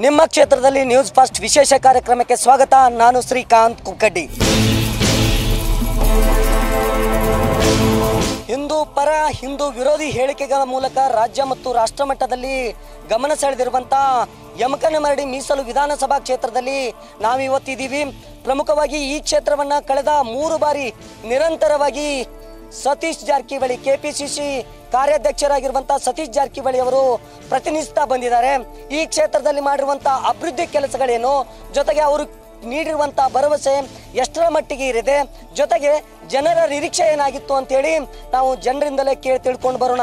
ನಿಮ್ಮ ಕ್ಷೇತ್ರದಲ್ಲಿ news first ವಿಶೇಷ ಕಾರ್ಯಕ್ರಮಕ್ಕೆ ಸ್ವಾಗತ ನಾನು ಶ್ರೀಕಾಂತ್ ಕುಕ್ಕಡ್ಡಿ ಹಿಂದೂ ಪರ ಹಿಂದೂ ವಿರೋಧಿ ಹೇಳಿಕೆಗಳ ಮೂಲಕ ರಾಜ್ಯ ಮತ್ತು ರಾಷ್ಟ್ರ ಮಟ್ಟದಲ್ಲಿ ಗಮನ ಸೆಳೆದಿರುವಂಥ ಯಮಕನಮರಡಿ ಮೀಸಲು ವಿಧಾನಸಭಾ ಕ್ಷೇತ್ರದಲ್ಲಿ ನಾವಿವತ್ತಿದ್ದೀವಿ ಪ್ರಮುಖವಾಗಿ ಈ ಕ್ಷೇತ್ರವನ್ನು ಕಳೆದ ಮೂರು ಬಾರಿ ನಿರಂತರವಾಗಿ ಸತೀಶ್ ಜಾರಕಿಹೊಳಿ ಕೆಪಿಸಿಸಿ ಕಾರ್ಯಾಧ್ಯಕ್ಷರಾಗಿರುವಂಥ ಸತೀಶ್ ಜಾರಕಿಹೊಳಿ ಅವರು ಪ್ರತಿನಿಧಿಸ್ತಾ ಬಂದಿದ್ದಾರೆ ಈ ಕ್ಷೇತ್ರದಲ್ಲಿ ಮಾಡಿರುವಂಥ ಅಭಿವೃದ್ಧಿ ಕೆಲಸಗಳೇನು ಜೊತೆಗೆ ಅವರು ನೀಡಿರುವಂಥ ಭರವಸೆ ಎಷ್ಟರ ಮಟ್ಟಿಗೆ ಇರಿದೆ ಜೊತೆಗೆ ಜನರ ನಿರೀಕ್ಷೆ ಏನಾಗಿತ್ತು ಅಂತೇಳಿ ನಾವು ಜನರಿಂದಲೇ ಕೇಳಿ ತಿಳ್ಕೊಂಡು ಬರೋಣ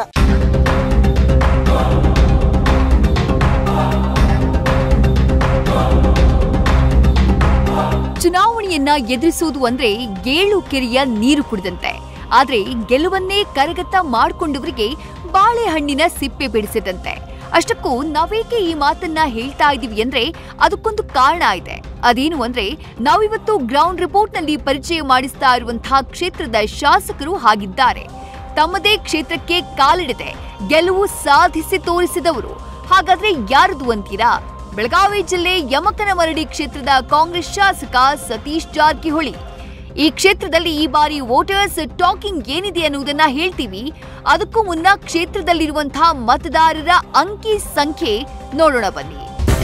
ಚುನಾವಣೆಯನ್ನ ಎದುರಿಸುವುದು ಅಂದ್ರೆ ಏಳು ಕೆರೆಯ ನೀರು ಕುಡಿದಂತೆ ಆದ್ರೆ ಗೆಲುವನ್ನೇ ಕರಗತ ಮಾಡಿಕೊಂಡವರಿಗೆ ಬಾಳೆಹಣ್ಣಿನ ಸಿಪ್ಪೆ ಬಿಡಿಸಿದಂತೆ ಅಷ್ಟಕ್ಕೂ ನಾವೇಕೆ ಈ ಮಾತನ್ನ ಹೇಳ್ತಾ ಇದೀವಿ ಅಂದ್ರೆ ಅದಕ್ಕೊಂದು ಕಾರಣ ಇದೆ ಅದೇನು ಅಂದ್ರೆ ನಾವಿವತ್ತು ಗ್ರೌಂಡ್ ರಿಪೋರ್ಟ್ನಲ್ಲಿ ಪರಿಚಯ ಮಾಡಿಸ್ತಾ ಇರುವಂತಹ ಕ್ಷೇತ್ರದ ಶಾಸಕರು ಹಾಗಿದ್ದಾರೆ ತಮ್ಮದೇ ಕ್ಷೇತ್ರಕ್ಕೆ ಕಾಲಿಡದೆ ಗೆಲುವು ಸಾಧಿಸಿ ತೋರಿಸಿದವರು ಹಾಗಾದ್ರೆ ಯಾರದು ಅಂತೀರಾ ಬೆಳಗಾವಿ ಜಿಲ್ಲೆ ಯಮಕನಮರಡಿ ಕ್ಷೇತ್ರದ ಕಾಂಗ್ರೆಸ್ ಶಾಸಕ ಸತೀಶ್ ಜಾರಕಿಹೊಳಿ ಈ ಕ್ಷೇತ್ರದಲ್ಲಿ ಈ ಬಾರಿ ವೋಟರ್ಸ್ ಟಾಕಿಂಗ್ ಏನಿದೆ ಅನ್ನುವುದನ್ನ ಹೇಳ್ತೀವಿ ಅದಕ್ಕೂ ಮುನ್ನ ಕ್ಷೇತ್ರದಲ್ಲಿರುವಂತಹ ಮತದಾರರ ಅಂಕಿ ಸಂಖ್ಯೆ ನೋಡೋಣ ಬನ್ನಿ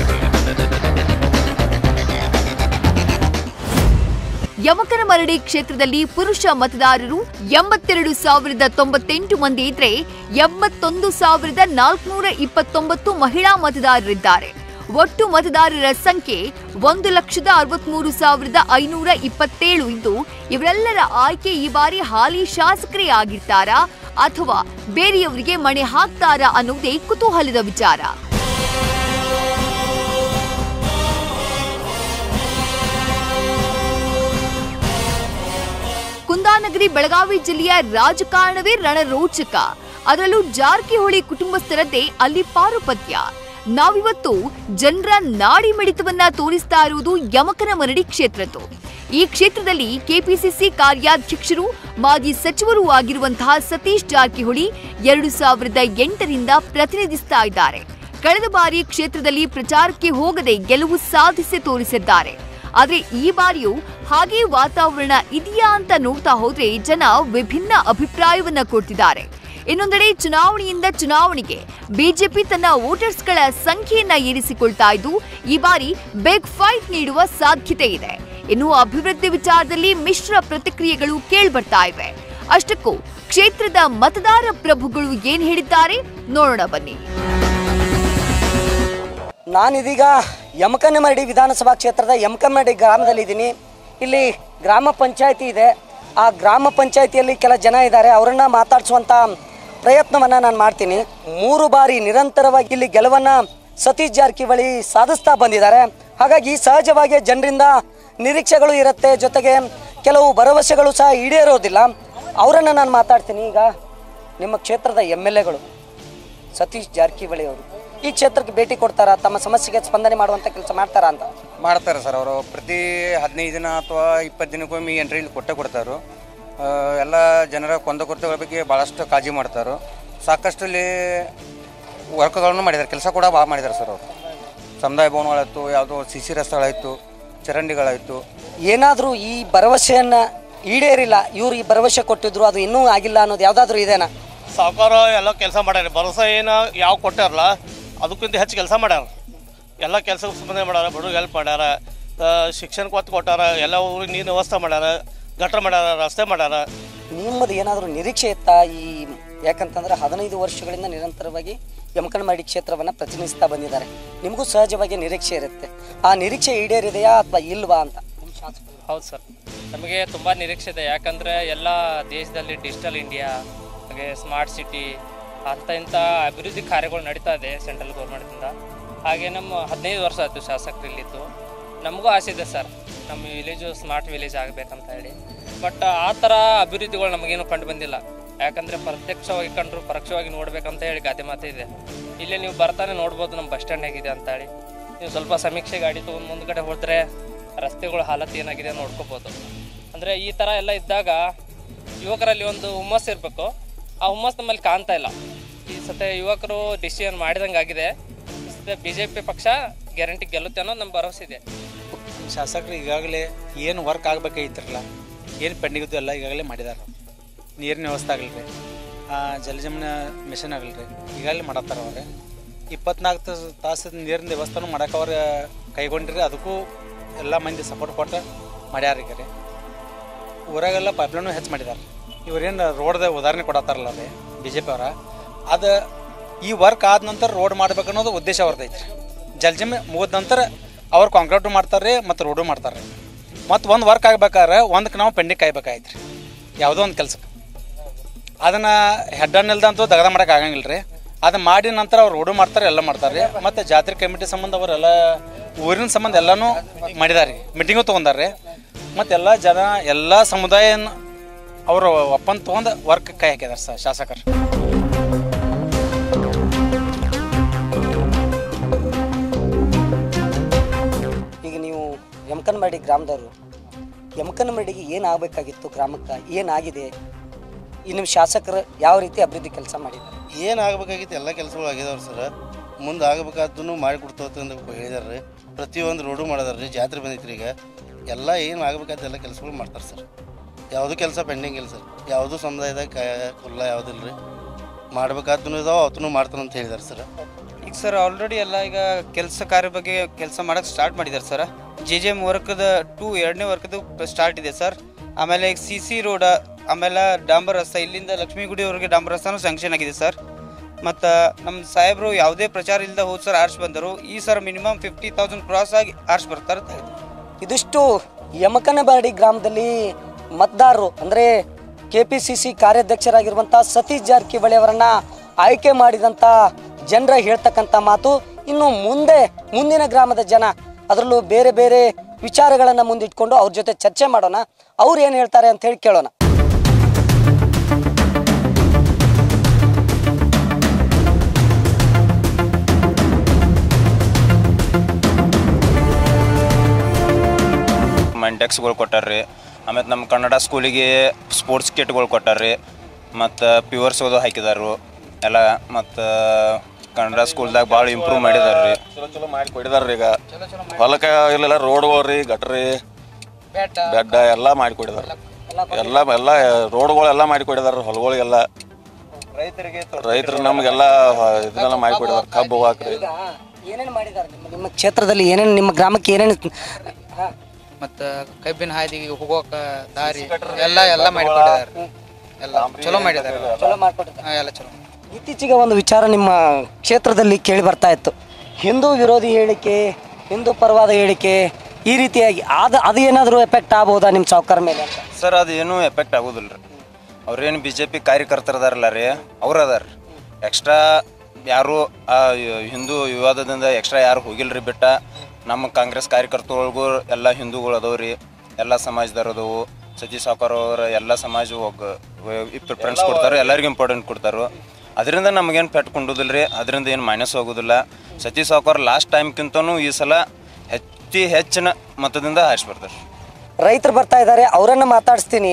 ಯಮಕನಮರಡಿ ಕ್ಷೇತ್ರದಲ್ಲಿ ಪುರುಷ ಮತದಾರರು ಎಂಬತ್ತೆರಡು ಸಾವಿರದ ತೊಂಬತ್ತೆಂಟು ಮಂದಿ ಇದ್ರೆ ಎಂಬತ್ತೊಂದು ಸಾವಿರದ ನಾಲ್ಕುನೂರ ಇಪ್ಪತ್ತೊಂಬತ್ತು ಮಹಿಳಾ ಮತದಾರರಿದ್ದಾರೆ ಒಟ್ಟು ಮತದಾರರ ಸಂಖ್ಯೆ ಒಂದು ಲಕ್ಷದ ಅರವತ್ಮೂರು ಸಾವಿರದ ಐನೂರ ಇಪ್ಪತ್ತೇಳು ಇದ್ದು ಇವರೆಲ್ಲರ ಆಯ್ಕೆ ಈ ಬಾರಿ ಹಾಲಿ ಶಾಸಕರೇ ಆಗಿರ್ತಾರಾ ಅಥವಾ ಬೇರೆಯವರಿಗೆ ಮಣೆ ಹಾಕ್ತಾರಾ ಅನ್ನುವುದೇ ಕುತೂಹಲದ ವಿಚಾರ ಕುಂದಾನಗರಿ ಬೆಳಗಾವಿ ಜಿಲ್ಲೆಯ ರಾಜಕಾರಣವೇ ರಣರೋಚಕ ಅದರಲ್ಲೂ ಜಾರಕಿಹೊಳಿ ಕುಟುಂಬಸ್ಥರದ್ದೇ ಅಲ್ಲಿ ಪಾರುಪತ್ಯ ನಾವಿವತ್ತು ಜನರ ನಾಡಿ ಮಿಡಿತವನ್ನ ತೋರಿಸ್ತಾ ಇರುವುದು ಯಮಕನಮರಡಿ ಕ್ಷೇತ್ರದ್ದು ಈ ಕ್ಷೇತ್ರದಲ್ಲಿ ಕೆಪಿಸಿಸಿ ಕಾರ್ಯಾಧ್ಯಕ್ಷರು ಮಾಜಿ ಸಚಿವರೂ ಆಗಿರುವಂತಹ ಸತೀಶ್ ಜಾರಕಿಹೊಳಿ ಎರಡು ಸಾವಿರದ ಎಂಟರಿಂದ ಪ್ರತಿನಿಧಿಸ್ತಾ ಇದ್ದಾರೆ ಕಳೆದ ಬಾರಿ ಕ್ಷೇತ್ರದಲ್ಲಿ ಪ್ರಚಾರಕ್ಕೆ ಹೋಗದೆ ಗೆಲುವು ಸಾಧಿಸಿ ತೋರಿಸಿದ್ದಾರೆ ಆದ್ರೆ ಈ ಬಾರಿಯೂ ಹಾಗೆ ವಾತಾವರಣ ಇದೆಯಾ ಅಂತ ನೋಡ್ತಾ ಹೋದ್ರೆ ಜನ ವಿಭಿನ್ನ ಅಭಿಪ್ರಾಯವನ್ನ ಕೊಡ್ತಿದ್ದಾರೆ ಇನ್ನೊಂದೆಡೆ ಚುನಾವಣೆಯಿಂದ ಚುನಾವಣೆಗೆ ಬಿಜೆಪಿ ತನ್ನ ವೋಟರ್ಸ್ಗಳ ಸಂಖ್ಯೆಯನ್ನ ಏರಿಸಿಕೊಳ್ತಾ ಇದ್ದು ಈ ಬಾರಿ ಬಿಗ್ ಫೈಟ್ ನೀಡುವ ಸಾಧ್ಯತೆ ಇದೆ ಇನ್ನು ಅಭಿವೃದ್ಧಿ ವಿಚಾರದಲ್ಲಿ ಮಿಶ್ರ ಪ್ರತಿಕ್ರಿಯೆಗಳು ಕೇಳ್ಬರ್ತಾ ಇವೆ ಅಷ್ಟಕ್ಕೂ ಕ್ಷೇತ್ರದ ಮತದಾರ ಪ್ರಭುಗಳು ಏನ್ ಹೇಳಿದ್ದಾರೆ ನೋಡೋಣ ಬನ್ನಿ ನಾನಿದೀಗ ಯಮಕನಮರಡಿ ವಿಧಾನಸಭಾ ಕ್ಷೇತ್ರದ ಯಮಕನಮರಡಿ ಗ್ರಾಮದಲ್ಲಿದ್ದೀನಿ ಇಲ್ಲಿ ಗ್ರಾಮ ಪಂಚಾಯತಿ ಇದೆ ಆ ಗ್ರಾಮ ಪಂಚಾಯತಿಯಲ್ಲಿ ಕೆಲ ಜನ ಇದ್ದಾರೆ ಅವರನ್ನ ಮಾತಾಡಿಸುವಂಥ ಪ್ರಯತ್ನವನ್ನು ನಾನು ಮಾಡ್ತೀನಿ ಮೂರು ಬಾರಿ ನಿರಂತರವಾಗಿ ಇಲ್ಲಿ ಗೆಲುವನ್ನು ಸತೀಶ್ ಜಾರಕಿಹೊಳಿ ಸಾಧಿಸ್ತಾ ಬಂದಿದ್ದಾರೆ ಹಾಗಾಗಿ ಸಹಜವಾಗಿ ಜನರಿಂದ ನಿರೀಕ್ಷೆಗಳು ಇರುತ್ತೆ ಜೊತೆಗೆ ಕೆಲವು ಭರವಸೆಗಳು ಸಹ ಈಡೇರೋದಿಲ್ಲ ಅವರನ್ನು ನಾನು ಮಾತಾಡ್ತೀನಿ ಈಗ ನಿಮ್ಮ ಕ್ಷೇತ್ರದ ಎಮ್ ಎಲ್ ಎಗಳು ಸತೀಶ್ ಜಾರಕಿಹೊಳಿ ಅವರು ಈ ಕ್ಷೇತ್ರಕ್ಕೆ ಭೇಟಿ ಕೊಡ್ತಾರಾ ತಮ್ಮ ಸಮಸ್ಯೆಗೆ ಸ್ಪಂದನೆ ಮಾಡುವಂಥ ಕೆಲಸ ಮಾಡ್ತಾರಾ ಅಂತ ಮಾಡ್ತಾರೆ ಸರ್ ಅವರು ಪ್ರತಿ ಹದಿನೈದು ದಿನ ಅಥವಾ ಇಪ್ಪತ್ತು ದಿನಕ್ಕೊಮ್ಮೆ ಎಂಟ್ರಿ ಇಲ್ಲಿ ಕೊಟ್ಟೆ ಕೊಡ್ತಾರೆ ಎಲ್ಲ ಜನರ ಕುಂದುಕೊರತೆಗಳ ಬಗ್ಗೆ ಭಾಳಷ್ಟು ಕಾಳಜಿ ಮಾಡ್ತಾರೆ ಸಾಕಷ್ಟು ಇಲ್ಲಿ ವರ್ಕ್ಗಳನ್ನು ಮಾಡಿದ್ದಾರೆ ಕೆಲಸ ಕೂಡ ಭಾಳ ಮಾಡಿದ್ದಾರೆ ಸರ್ ಅವರು ಸಮುದಾಯ ಭವನಗಳಾಯಿತು ಯಾವುದೋ ಸಿ ಸಿ ರಸ್ತೆಗಳಾಯಿತು ಚರಂಡಿಗಳಾಯಿತು ಏನಾದರೂ ಈ ಭರವಸೆಯನ್ನು ಈಡೇರಿಲ್ಲ ಇವ್ರು ಈ ಭರವಸೆ ಕೊಟ್ಟಿದ್ರು ಅದು ಇನ್ನೂ ಆಗಿಲ್ಲ ಅನ್ನೋದು ಯಾವುದಾದ್ರೂ ಇದೆನಾ ಸಾವುಕಾರ ಎಲ್ಲ ಕೆಲಸ ಮಾಡ್ಯಾರ ಭರೋಸೆ ಏನು ಯಾವ ಕೊಟ್ಟಾರಲ್ಲ ಅದಕ್ಕಿಂತ ಹೆಚ್ಚು ಕೆಲಸ ಮಾಡ್ಯಾರ ಎಲ್ಲ ಕೆಲಸಕ್ಕೆ ಸಂಬಂಧ ಮಾಡ್ಯಾರ ಬಡವ್ರಿಗೆ ಹೆಲ್ಪ್ ಮಾಡ್ಯಾರ ಆ, ಶಿಕ್ಷಣಕ್ಕೆ ಒತ್ತು ಕೊಟ್ಟಾರ ಎಲ್ಲ ಊರಿಗೆ ನೀರಿನ ವ್ಯವಸ್ಥೆ ಮಾಡ್ಯಾರ ಗಟ್ರ ಮಾಡ್ಯಾರ ರಸ್ತೆ ಮಾಡ್ಯಾರ ನಿಮ್ಮದು ಏನಾದರೂ ನಿರೀಕ್ಷೆ ಇತ್ತಾ ಈ ಯಾಕಂತಂದ್ರೆ ಹದಿನೈದು ವರ್ಷಗಳಿಂದ ನಿರಂತರವಾಗಿ ಯಮಕನಮರಡಿ ಕ್ಷೇತ್ರವನ್ನು ಪ್ರತಿನಿಧಿಸ್ತಾ ಬಂದಿದ್ದಾರೆ ನಿಮಗೂ ಸಹಜವಾಗಿ ನಿರೀಕ್ಷೆ ಇರುತ್ತೆ ಆ ನಿರೀಕ್ಷೆ ಈಡೇರಿದೆಯಾ ಅಥವಾ ಇಲ್ವಾ ಅಂತ ನಿಮ್ಮ ಶಾಸಕರು ಹೌದು ಸರ್ ನಮಗೆ ತುಂಬ ನಿರೀಕ್ಷೆ ಇದೆ ಯಾಕಂದರೆ ಎಲ್ಲ ದೇಶದಲ್ಲಿ ಡಿಜಿಟಲ್ ಇಂಡಿಯಾ ಹಾಗೆ ಸ್ಮಾರ್ಟ್ ಸಿಟಿ ಅಂಥ ಇಂಥ ಅಭಿವೃದ್ಧಿ ಕಾರ್ಯಗಳು ನಡೀತಾ ಇದೆ ಸೆಂಟ್ರಲ್ ಗೌರ್ಮೆಂಟಿಂದ ಹಾಗೆ ನಮ್ಮ ಹದಿನೈದು ವರ್ಷ ಆಯಿತು ಶಾಸಕರು ಇಲ್ಲಿದ್ದು ನಮಗೂ ಆಸೆ ಇದೆ ಸರ್ ನಮ್ಮ ವಿಲೇಜು ಸ್ಮಾರ್ಟ್ ವಿಲೇಜ್ ಆಗಬೇಕಂತ ಹೇಳಿ ಬಟ್ ಆ ಥರ ಅಭಿವೃದ್ಧಿಗಳು ನಮಗೇನು ಕಂಡು ಬಂದಿಲ್ಲ ಯಾಕಂದರೆ ಪ್ರತ್ಯಕ್ಷವಾಗಿ ಕಂಡ್ರು ಪರೋಕ್ಷವಾಗಿ ನೋಡ್ಬೇಕಂತ ಹೇಳಿ ಗಾದೆ ಮಾತು ಇದೆ ಇಲ್ಲೇ ನೀವು ಬರ್ತಾನೆ ನೋಡ್ಬೋದು ನಮ್ಮ ಬಸ್ ಸ್ಟ್ಯಾಂಡ್ ಹೇಗಿದೆ ಅಂತ ಹೇಳಿ ನೀವು ಸ್ವಲ್ಪ ಸಮೀಕ್ಷೆ ಗಾಡಿ ತೊಗೊಂಡು ಮುಂದ್ಗಡೆ ಹೋದ್ರೆ ರಸ್ತೆಗಳ ಹಾಲತ್ ಏನಾಗಿದೆ ನೋಡ್ಕೋಬೋದು ಅಂದರೆ ಈ ಥರ ಎಲ್ಲ ಇದ್ದಾಗ ಯುವಕರಲ್ಲಿ ಒಂದು ಹುಮ್ಮಸ್ಸು ಇರಬೇಕು ಆ ಹುಮ್ಮಸ್ಸು ನಮ್ಮಲ್ಲಿ ಕಾಣ್ತಾ ಇಲ್ಲ ಈ ಸತೆ ಯುವಕರು ಡಿಸಿಷನ್ ಮಾಡಿದಂಗೆ ಆಗಿದೆ ಈ ಸತೆ ಬಿ ಜೆ ಪಿ ಪಕ್ಷ ಗ್ಯಾರಂಟಿ ಗೆಲ್ಲುತ್ತೆ ಅನ್ನೋದು ನಮ್ಮ ಭರವಸೆ ಇದೆ ಶಾಸಕರು ಈಗಾಗಲೇ ಏನು ವರ್ಕ್ ಆಗಬೇಕಾಗಿತ್ತಿರಲ್ಲ ಏನು ಪೆಂಡಿಂಗ್ ಇದ್ದು ಎಲ್ಲ ಈಗಾಗಲೇ ಮಾಡಿದಾರೆ ನೀರಿನ ವ್ಯವಸ್ಥೆ ಆಗಲಿ ರೀ ಜಲಜಮನ ಮಿಷನ್ ಆಗಲಿ ರೀ ಈಗಾಗಲೇ ಮಾಡತ್ತಾರ ಅವ್ರೆ ಇಪ್ಪತ್ನಾಲ್ಕು ತಾಸು ತಾಸು ನೀರಿನ ವ್ಯವಸ್ಥೆನೂ ಮಾಡಕ್ಕೆ ಅವ್ರು ಕೈಗೊಂಡ್ರಿ ಅದಕ್ಕೂ ಎಲ್ಲ ಮಂದಿ ಸಪೋರ್ಟ್ ಕೊಟ್ಟು ಮಾಡ್ಯಾರ ಈಗ ರೀ ಊರಾಗೆಲ್ಲ ಪೈಪ್ಲೈನು ಹೆಚ್ಚು ಮಾಡಿದಾರೆ ಇವ್ರೇನು ರೋಡ್ದ ಉದಾಹರಣೆ ಕೊಡತ್ತಾರಲ್ಲ ರೀ ಬಿ ಜೆ ಪಿ ಅವರ ಅದು ಈ ವರ್ಕ್ ಆದ ನಂತರ ರೋಡ್ ಮಾಡ್ಬೇಕು ಅನ್ನೋದು ಉದ್ದೇಶ ಅವ್ರದ್ದು ಜಲ್ಜಿಮೆ ಮುಗಿದ ನಂತರ ಅವ್ರು ಕಾಂಕ್ರೀಟು ಮಾಡ್ತಾರೆ ಮತ್ತು ರೋಡು ಮಾಡ್ತಾರೆ ಮತ್ತು ಒಂದು ವರ್ಕ್ ಆಗ್ಬೇಕಾದ್ರೆ ಒಂದಕ್ಕೆ ನಾವು ಪೆಂಡಿಂಗ್ ಕಾಯ್ಬೇಕಾಯ್ತು ರೀ ಯಾವುದೋ ಒಂದು ಕೆಲ್ಸಕ್ಕೆ ಅದನ್ನು ಹೆಡ್ ಇಲ್ದ ಅಂತೂ ದಗದ ಮಾಡಕ್ಕೆ ಆಗಂಗಿಲ್ಲ ರೀ ಅದನ್ನ ಮಾಡಿ ನಂತರ ಅವ್ರು ರೋಡು ಮಾಡ್ತಾರೆ ಎಲ್ಲ ಮಾಡ್ತಾರೆ ರೀ ಮತ್ತು ಜಾತ್ರೆ ಕಮಿಟಿ ಸಂಬಂಧ ಅವರೆಲ್ಲ ಊರಿನ ಸಂಬಂಧ ಎಲ್ಲನೂ ಮಾಡಿದಾರೆ ರೀ ಮೀಟಿಂಗು ತೊಗೊಂಡಾರೆ ರೀ ಮತ್ತು ಎಲ್ಲ ಜನ ಎಲ್ಲ ಸಮುದಾಯನ ಅವರು ಒಪ್ಪಂದ ತೊಗೊಂಡು ವರ್ಕ್ ಕೈ ಹಾಕಿದಾರೆ ಸರ್ ಶಾಸಕರು ಈಗ ನೀವು ಯಮಕನಮರಡಿ ಗ್ರಾಮದವರು ಯಮಕನಮರಡಿಗೆ ಏನು ಆಗಬೇಕಾಗಿತ್ತು ಗ್ರಾಮಕ್ಕೆ ಏನಾಗಿದೆ ಈ ನಿಮ್ಮ ಶಾಸಕರು ಯಾವ ರೀತಿ ಅಭಿವೃದ್ಧಿ ಕೆಲಸ ಮಾಡಿದ್ದಾರೆ ಏನು ಆಗಬೇಕಾಗಿತ್ತು ಎಲ್ಲ ಕೆಲಸಗಳು ಆಗಿದಾವ್ರಿ ಸರ್ ಮುಂದೆ ಆಗಬೇಕಾದ್ದನ್ನು ಮಾಡಿಕೊಡ್ತೋತ ಅಂತ ಹೇಳಿದಾರೆ ಪ್ರತಿಯೊಂದು ರೋಡು ಮಾಡಿದಾರೆ ರೀ ಜಾತ್ರೆ ಬಂದೈತ್ರಿ ಈಗ ಎಲ್ಲ ಏನು ಆಗಬೇಕಾದ ಎಲ್ಲ ಕೆಲಸಗಳು ಮಾಡ್ತಾರೆ ಸರ್ ಯಾವುದೂ ಕೆಲಸ ಪೆಂಡಿಂಗ್ ಇಲ್ಲ ಸರ್ ಯಾವುದೂ ಸಮುದಾಯದಾಗ ಕ ಕುಲ್ಲ ಯಾವುದಿಲ್ಲ ರೀ ಮಾಡ್ಬೇಕಾದ್ದನ್ನು ಇದಾವೆ ಅವತ್ತೂ ಮಾಡ್ತಾನೆ ಅಂತ ಹೇಳಿದಾರೆ ಸರ್ ಈಗ ಸರ್ ಆಲ್ರೆಡಿ ಎಲ್ಲ ಈಗ ಕೆಲಸ ಕಾರ್ಯ ಬಗ್ಗೆ ಕೆಲಸ ಮಾಡೋಕ್ಕೆ ಸ್ಟಾರ್ಟ್ ಮಾಡಿದ್ದಾರೆ ಸರ್ ಜೆ ಜೆ ಎಮ್ ವರ್ಕ್ದ ಟೂ ಎರಡನೇ ವರ್ಕ್ದು ಸ್ಟಾರ್ಟ್ ಇದೆ ಸರ್ ಆಮೇಲೆ ಈಗ ಸಿ ಸಿ ರೋಡ ಆಮೇಲೆ ಡಾಂಬರ್ ರಸ್ತೆ ಇಲ್ಲಿಂದ ಲಕ್ಷ್ಮೀಗುಡಿವರೆಗೆ ಡಾಂಬರ್ ರಸ್ತಾನು ಸ್ಯಾಂಕ್ಷನ್ ಆಗಿದೆ ಸರ್ ಮತ್ತು ನಮ್ಮ ಸಾಹೇಬರು ಯಾವುದೇ ಪ್ರಚಾರ ಇಲ್ಲದೆ ಹೋದ ಸರ್ ಆರ್ಸ್ ಬಂದರು ಈ sir minimum fifty thousand cross ಆಗಿ ಆರ್ಸ್ ಬರ್ತಾರೆ ಅಂತ ಹೇಳಿದ್ರು. ಇದಿಷ್ಟು ಯಮಕನಬಾಡಿ ಗ್ರಾಮದಲ್ಲಿ ಮತದಾರರು ಅಂದರೆ ಕೆ ಪಿ ಸಿ ಸಿ ಕಾರ್ಯಾಧ್ಯಕ್ಷರಾಗಿರುವಂಥ ಸತೀಶ್ ಜಾರಕಿಹೊಳಿ ಅವರನ್ನ ಆಯ್ಕೆ ಮಾಡಿದಂಥ ಜನರ ಹೇಳ್ತಕ್ಕಂಥ ಮಾತು ಇನ್ನು ಮುಂದೆ ಮುಂದಿನ ಗ್ರಾಮದ ಜನ ಅದರಲ್ಲೂ ಬೇರೆ ಬೇರೆ ವಿಚಾರಗಳನ್ನು ಮುಂದಿಟ್ಕೊಂಡು ಅವ್ರ ಜೊತೆ ಚರ್ಚೆ ಮಾಡೋಣ ಅವ್ರು ಏನು ಹೇಳ್ತಾರೆ ಅಂತ ಹೇಳಿ ಕೇಳೋಣ ಮೆಂಟೆಕ್ಸ್ಗಳು ಕೊಟ್ಟಾರ್ರಿ ಆಮೇಲೆ ನಮ್ಮ ಕನ್ನಡ ಸ್ಕೂಲಿಗೆ ಸ್ಪೋರ್ಟ್ಸ್ ಕಿಟ್ಗಳು ಕೊಟ್ಟಾರ್ರಿ ಮತ್ತು ಪ್ಯೂರ್ಸ್ ಅದು ಹಾಕಿದಾರು ಎಲ್ಲ ಮತ್ತು ಕನ್ನಡ ಸ್ಕೂಲ್ದಾಗ ಭಾಳ ಇಂಪ್ರೂವ್ ಮಾಡಿದಾರೆ ರೀ ಚಲೋ ಚಲೋ ಮಾಡಿ ಕೊಡಿದಾರ್ರಿ ಈಗ ಹೊಲಕ್ಕೆ ಇಲ್ಲೆಲ್ಲ ರೋಡ್ಗಳು ರೀ ಗಟ್ರಿ ಬೆಡ್ಡ ಎಲ್ಲ ಮಾಡಿ ಕೊಡಿದಾರ ಎಲ್ಲ ಎಲ್ಲ ರೋಡ್ಗಳೆಲ್ಲ ಮಾಡಿ ಕೊಡಿದಾರ ಹೊಲಗಳಿಗೆಲ್ಲ ರೈತರಿಗೆ ರೈತರು ನಮಗೆಲ್ಲ ಇದನ್ನೆಲ್ಲ ಮಾಡಿ ಕೊಡಿದಾರ ಕಬ್ಬು ಹಾಕ್ರಿ ಈಗ ಏನೇನು ಮಾಡಿದ್ದಾರೆ ನಿಮ್ಮ ನಿಮ್ಮ ಕ್ಷೇತ್ರದಲ್ಲಿ ಏನೇನು ನಿಮ್ಮ ಗ್ರಾಮಕ್ಕೆ ಏನೇನು ಹಾಂ ಮತ್ತು ಕಬ್ಬಿನ ಹಾದಿಗೆ ಹೋಗೋಕ ದಾರಿ ಎಲ್ಲ ಎಲ್ಲ ಮಾಡಿಕೊಟ್ಟಿದ್ದಾರೆ ಎಲ್ಲ ಚಲೋ ಮಾಡಿದ್ದಾರೆ ಚಲೋ ಮಾಡ್ಕೊಟ್ಟಿದ್ದಾರೆ ಹಾ, ಎಲ್ಲ ಚಲೋ ಇತ್ತೀಚೆಗೆ ಒಂದು ವಿಚಾರ ನಿಮ್ಮ ಕ್ಷೇತ್ರದಲ್ಲಿ ಕೇಳಿ ಬರ್ತಾ ಇತ್ತು ಹಿಂದೂ ವಿರೋಧಿ ಹೇಳಿಕೆ ಹಿಂದೂ ಪರವಾದ ಹೇಳಿಕೆ ಈ ರೀತಿಯಾಗಿ ಆದ ಅದು ಏನಾದರೂ ಎಫೆಕ್ಟ್ ಆಗ್ಬೋದಾ ನಿಮ್ಮ ಸಾವುಕಾರ ಮೇಲೆ ಅಂತ ಸರ್ ಅದು ಏನೂ ಎಫೆಕ್ಟ್ ಆಗೋದಿಲ್ಲ ರೀ ಅವ್ರೇನು ಬಿ ಜೆ ಪಿ ಕಾರ್ಯಕರ್ತರದಾರಲ್ಲ ರೀ ಅವ್ರು ಅದಾರ ಎಕ್ಸ್ಟ್ರಾ ಯಾರು ಆ ಹಿಂದೂ ವಿವಾದದಿಂದ ಎಕ್ಸ್ಟ್ರಾ ಯಾರು ಹೋಗಿಲ್ಲ ರೀ ಬಿಟ್ಟ ನಮ್ಮ ಕಾಂಗ್ರೆಸ್ ಕಾರ್ಯಕರ್ತಗಳಿಗೂ ಎಲ್ಲ ಹಿಂದೂಗಳು ಅದಾವ ರೀ ಎಲ್ಲ ಸಮಾಜದವ್ರು ಅದಾವು ಸತೀಶ್ ಸಾವ್ಕಾರ ಅವ್ರ ಎಲ್ಲ ಸಮಾಜ ಒಗ್ ಪ್ರಿಫರೆನ್ಸ್ ಕೊಡ್ತಾರೆ ಎಲ್ಲರಿಗೂ ಇಂಪಾರ್ಟೆಂಟ್ ಕೊಡ್ತಾರೆ ಅದರಿಂದ ನಮಗೇನು ಪೆಟ್ಟು ಕೊಂಡುದಿಲ್ಲ ರೀ ಅದರಿಂದ ಏನು ಮೈನಸ್ ಹೋಗೋದಿಲ್ಲ ಸತೀಶ್ ಸಾವ್ಕಾರ ಲಾಸ್ಟ್ ಟೈಮ್ಗಿಂತನೂ ಈ ಸಲ ಹೆಚ್ಚಿ ಹೆಚ್ಚಿನ ಮತದಿಂದ ಆರಿಸಿ ಬರ್ತಾರೆ ರೈತರು ಬರ್ತಾ ಇದ್ದಾರೆ ಅವರನ್ನು ಮಾತಾಡಿಸ್ತೀನಿ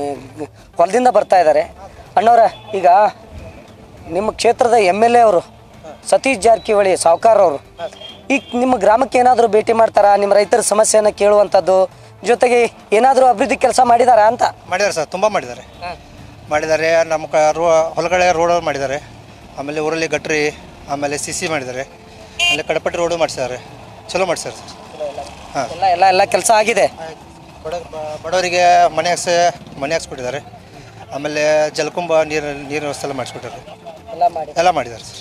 ಹೊಲದಿಂದ ಬರ್ತಾ ಇದ್ದಾರೆ ಅಣ್ಣವ್ರ ಈಗ ನಿಮ್ಮ ಕ್ಷೇತ್ರದ ಎಮ್ ಎಲ್ ಎ ಅವರು ಸತೀಶ್ ಜಾರಕಿಹೊಳಿ ಸಾವ್ಕಾರ್ ಅವರು ಈಗ ನಿಮ್ಮ ಗ್ರಾಮಕ್ಕೆ ಏನಾದರೂ ಭೇಟಿ ಮಾಡ್ತಾರಾ ನಿಮ್ಮ ರೈತರ ಸಮಸ್ಯೆಯನ್ನು ಕೇಳುವಂಥದ್ದು ಜೊತೆಗೆ ಏನಾದರೂ ಅಭಿವೃದ್ಧಿ ಕೆಲಸ ಮಾಡಿದಾರಾ ಅಂತ ಮಾಡಿದ್ದಾರೆ ಸರ್ ತುಂಬ ಮಾಡಿದ್ದಾರೆ ಮಾಡಿದ್ದಾರೆ ನಮ್ಮ ಕ ರೋ ಹೊಲಗಡೆ ರೋಡ್ ಮಾಡಿದ್ದಾರೆ ಆಮೇಲೆ ಊರಲ್ಲಿ ಗಟ್ರಿ ಆಮೇಲೆ ಸಿ ಸಿ ಮಾಡಿದ್ದಾರೆ ಆಮೇಲೆ ಕಡಪಟ್ಟಿ ರೋಡು ಮಾಡಿಸಿದ್ದಾರೆ ಚಲೋ ಮಾಡಿಸ್ಯಾರ ಸರ್ ಹಾಂ ಎಲ್ಲ ಎಲ್ಲ ಎಲ್ಲ ಕೆಲಸ ಆಗಿದೆ ಬಡ ಬ- ಬಡವರಿಗೆ ಮನೆ ಹಾಕ್ಸ ಮನೆ ಹಾಕ್ಸ್ಕೊಟ್ಟಿದ್ದಾರೆ ಆಮೇಲೆ ಜಲಕುಂಭ ನೀರು ನೀರಿನ ವ್ಯವಸ್ಥೆ ಎಲ್ಲ ಮಾಡಿಸ್ಕೊಟ್ಟಿದ್ದಾರೆ ಎಲ್ಲ ಮಾಡಿ ಎಲ್ಲ ಮಾಡಿದ್ದಾರೆ ಸರ್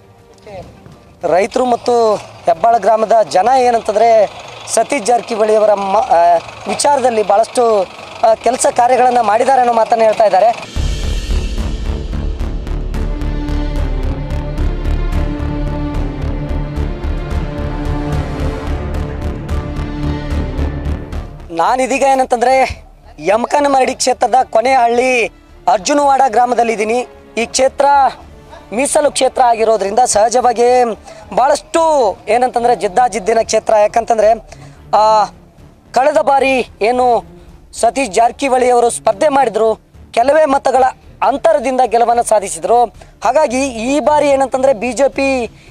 ರೈತರು ಮತ್ತು ಹೆಬ್ಬಾಳ ಗ್ರಾಮದ ಜನ ಏನಂತಂದರೆ ಸತೀಶ್ ಜಾರಕಿಹೊಳಿ ಅವರ ಮ ಆ, ವಿಚಾರದಲ್ಲಿ ಭಾಳಷ್ಟು ಕೆಲಸ ಕಾರ್ಯಗಳನ್ನು ಮಾಡಿದ್ದಾರೆ ಅನ್ನೋ ಮಾತನ್ನು ಹೇಳ್ತಾ ಇದ್ದಾರೆ ನಾನಿದೀಗ ಏನಂತಂದರೆ ಯಮಕನಮರಡಿ ಕ್ಷೇತ್ರದ ಕೊನೆಯ ಹಳ್ಳಿ ಅರ್ಜುನವಾಡ ಗ್ರಾಮದಲ್ಲಿದ್ದೀನಿ ಈ ಕ್ಷೇತ್ರ ಮೀಸಲು ಕ್ಷೇತ್ರ ಆಗಿರೋದ್ರಿಂದ ಸಹಜವಾಗಿ ಭಾಳಷ್ಟು ಏನಂತಂದರೆ ಜಿದ್ದಾಜಿದ್ದಿನ ಕ್ಷೇತ್ರ ಯಾಕಂತಂದರೆ ಆ, ಕಳೆದ ಬಾರಿ ಏನು ಸತೀಶ್ ಜಾರಕಿಹೊಳಿ ಅವರು ಸ್ಪರ್ಧೆ ಮಾಡಿದರು ಕೆಲವೇ ಮತಗಳ ಅಂತರದಿಂದ ಗೆಲುವನ್ನು ಸಾಧಿಸಿದರು ಹಾಗಾಗಿ ಈ ಬಾರಿ ಏನಂತಂದರೆ ಬಿ ಜೆ ಪಿ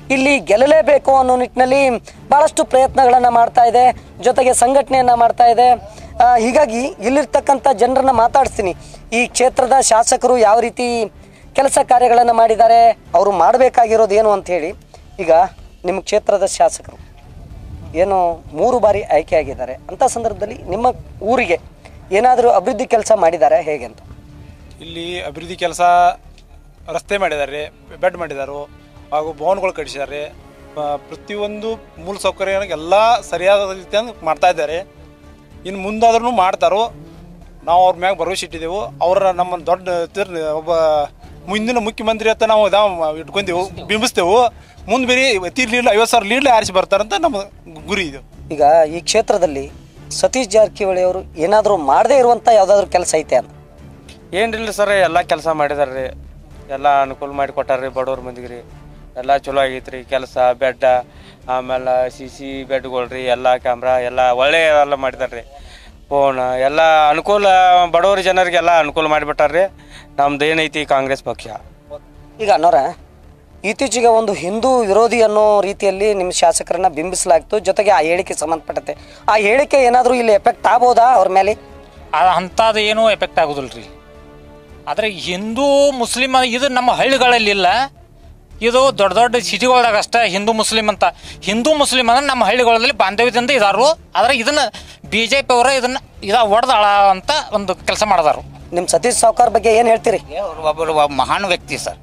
ಇಲ್ಲಿ ಗೆಲ್ಲಲೇಬೇಕು ಅನ್ನೋ ನಿಟ್ಟಿನಲ್ಲಿ ಭಾಳಷ್ಟು ಪ್ರಯತ್ನಗಳನ್ನು ಮಾಡ್ತಾ ಇದೆ ಜೊತೆಗೆ ಸಂಘಟನೆಯನ್ನು ಮಾಡ್ತಾ ಇದೆ ಆ, ಹೀಗಾಗಿ ಇಲ್ಲಿರ್ತಕ್ಕಂಥ ಜನರನ್ನ ಮಾತಾಡಿಸ್ತೀನಿ ಈ ಕ್ಷೇತ್ರದ ಶಾಸಕರು ಯಾವ ರೀತಿ ಕೆಲಸ ಕಾರ್ಯಗಳನ್ನು ಮಾಡಿದ್ದಾರೆ ಅವರು ಮಾಡಬೇಕಾಗಿರೋದು ಏನು ಅಂತ ಹೇಳಿ ಈಗ ನಿಮ್ಮ ಕ್ಷೇತ್ರದ ಶಾಸಕರು ಏನು ಮೂರು ಬಾರಿ ಆಯ್ಕೆಯಾಗಿದ್ದಾರೆ ಅಂಥ ಸಂದರ್ಭದಲ್ಲಿ ನಿಮ್ಮ ಊರಿಗೆ ಏನಾದರೂ ಅಭಿವೃದ್ಧಿ ಕೆಲಸ ಮಾಡಿದ್ದಾರೆ ಹೇಗೆ ಅಂತ ಇಲ್ಲಿ ಅಭಿವೃದ್ಧಿ ಕೆಲಸ ರಸ್ತೆ ಮಾಡಿದ್ದಾರೆ ಬೆಡ್ ಮಾಡಿದ್ದಾರೆ ಹಾಗೂ ಭವನಗಳು ಕಟ್ಟಿಸಿದ್ದಾರೆ ಪ- ಪ್ರತಿಯೊಂದು ಮೂಲ ಸೌಕರ್ಯ ಎಲ್ಲ ಸರಿಯಾದ ರೀತಿಯಿಂದ ಮಾಡ್ತಾ ಇದ್ದಾರೆ ಇನ್ನು ಮುಂದಾದ್ರೂ ಮಾಡ್ತಾರೋ ನಾವು ಅವ್ರ ಮ್ಯಾಗ ಭರವಸೆ ಇಟ್ಟಿದ್ದೆವು ಅವರ ನಮ್ಮ ದೊಡ್ಡ ತೀರ್ ಒಬ್ಬ ಮುಂದಿನ ಮುಖ್ಯಮಂತ್ರಿ ಅಂತ ನಾವು ಇದಾವ ಇಟ್ಕೊಂಡೆವು ಬಿಂಬಿಸ್ತೇವು ಮುಂದೆ ಬೇರೆ ತೀರ್ ಲೀಡ್ಲ ಐವತ್ತು ಸಾವಿರ ಲೀಡ್ಲ ಆರಿಸಿ ಬರ್ತಾರಂತ ನಮ್ಮ ಗುರಿ ಇದು ಈಗ ಈ ಕ್ಷೇತ್ರದಲ್ಲಿ ಸತೀಶ್ ಜಾರಕಿಹೊಳಿ ಅವರು ಏನಾದರೂ ಮಾಡದೇ ಇರುವಂಥ ಯಾವುದಾದ್ರೂ ಕೆಲಸ ಐತೆ ಅಂತ ಏನ್ರಿಲ್ಲ ಸರ್ ಎಲ್ಲ ಕೆಲಸ ಮಾಡಿದಾರೆ ರೀ ಎಲ್ಲ ಅನುಕೂಲ ಮಾಡಿ ಕೊಟ್ಟಾರ್ರಿ ಬಡವ್ರ ಮಂದಿಗೆ ರೀ ಎಲ್ಲ ಚಲೋ ಆಗೈತ್ರಿ ಕೆಲಸ ಬೆಡ್ಡ ಆಮೇಲೆ ಸಿ ಸಿ ಬೆಡ್ಗಳು ರೀ ಎಲ್ಲ ಕ್ಯಾಮ್ರಾ ಎಲ್ಲ ಒಳ್ಳೆ ಎಲ್ಲ ಮಾಡಿದಾರೆ ರೀ ಫೋನ್ ಎಲ್ಲ ಅನುಕೂಲ ಬಡವ್ರ ಜನರಿಗೆಲ್ಲ ಅನುಕೂಲ ಮಾಡಿಬಿಟ್ಟಾರ್ರಿ ನಮ್ದು ಏನೈತಿ ಕಾಂಗ್ರೆಸ್ ಪಕ್ಷ ಈಗ ಅನ್ನೋರ ಇತ್ತೀಚೆಗೆ ಒಂದು ಹಿಂದೂ ವಿರೋಧಿ ಅನ್ನೋ ರೀತಿಯಲ್ಲಿ ನಿಮ್ಮ ಶಾಸಕರನ್ನ ಬಿಂಬಿಸಲಾಗ್ತು ಜೊತೆಗೆ ಆ ಹೇಳಿಕೆ ಸಂಬಂಧಪಟ್ಟತೆ ಆ ಹೇಳಿಕೆ ಏನಾದರೂ ಇಲ್ಲಿ ಎಫೆಕ್ಟ್ ಆಗ್ಬೋದಾ ಅವ್ರ ಮೇಲೆ ಅಂಥದ್ದು ಏನೂ ಎಫೆಕ್ಟ್ ಆಗೋದಿಲ್ಲ ರೀ ಆದರೆ ಹಿಂದೂ ಮುಸ್ಲಿಮ್ ಇದು ನಮ್ಮ ಹಳ್ಳಿಗಳಲ್ಲಿ ಇಲ್ಲ ಇದು ದೊಡ್ಡ ದೊಡ್ಡ ಸಿಟಿಗಳ್ದಾಗ ಅಷ್ಟೇ ಹಿಂದೂ ಮುಸ್ಲಿಮ್ ಅಂತ ಹಿಂದೂ ಮುಸ್ಲಿಮ್ ಅಂದ್ರೆ ನಮ್ಮ ಹಳ್ಳಿಗಳಲ್ಲಿ ಬಾಂಧವ್ಯದಿಂದ ಇದಾರು ಆದರೆ ಇದನ್ನು ಬಿ ಜೆ ಪಿ ಅವರು ಇದನ್ನು ಇದ ಒಡೆದಾಳ ಅಂತ ಒಂದು ಕೆಲಸ ಮಾಡಿದಾರು ನಿಮ್ಮ ಸತೀಶ್ ಸಾವ್ಕಾರ್ ಬಗ್ಗೆ ಏನು ಹೇಳ್ತೀರಿ ಒಬ್ಬರು ಒಬ್ಬ ಮಹಾನ್ ವ್ಯಕ್ತಿ ಸರ್